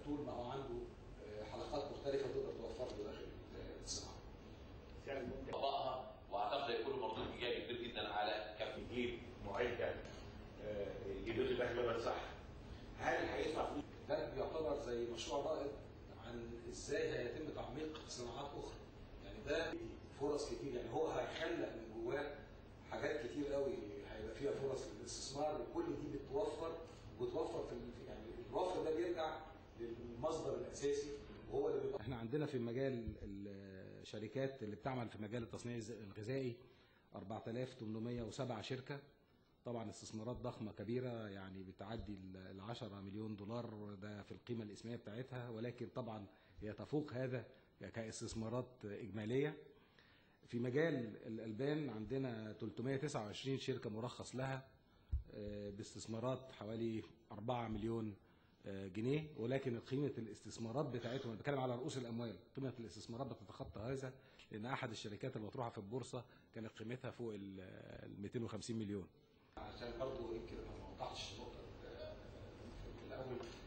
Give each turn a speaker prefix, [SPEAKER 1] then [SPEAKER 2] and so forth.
[SPEAKER 1] طول ما هو عنده آه، حلقات مختلفه تقدر توفر له داخل الصناعه.
[SPEAKER 2] سعر المنتج
[SPEAKER 3] طبقها واعتقد هيكون مردود ايجابي كبير جدا على كافه
[SPEAKER 2] يجيب معده آه، يدل بها لبن صح هل هيدفع فلوس
[SPEAKER 1] ده بيعتبر زي مشروع رائد عن ازاي هيتم تعميق صناعات اخرى يعني ده فرص كتير يعني هو هيخلق من جواه حاجات كتير قوي هيبقى فيها فرص للاستثمار وكل دي بتوفر وبتوفر في ال- يعني الوفر ده بيرجع للمصدر الاساسي وهو اللي بيبقى احنا عندنا في مجال الشركات اللي بتعمل في مجال التصنيع الغذائي 4807 شركه طبعا استثمارات ضخمه كبيره يعني بتعدي ال 10 مليون دولار ده في القيمه الاسميه بتاعتها ولكن طبعا هي تفوق هذا كاستثمارات اجماليه في مجال الالبان عندنا 329 شركه مرخص لها آه، باستثمارات حوالي 4 مليون آه، جنيه ولكن قيمه الاستثمارات بتاعتهم انا بتكلم على رؤوس الاموال قيمه الاستثمارات بتتخطى هذا لان احد الشركات المطروحه في البورصه كانت قيمتها فوق ال ال 250 مليون عشان برضه يمكن ما وضحتش النقطه في الاول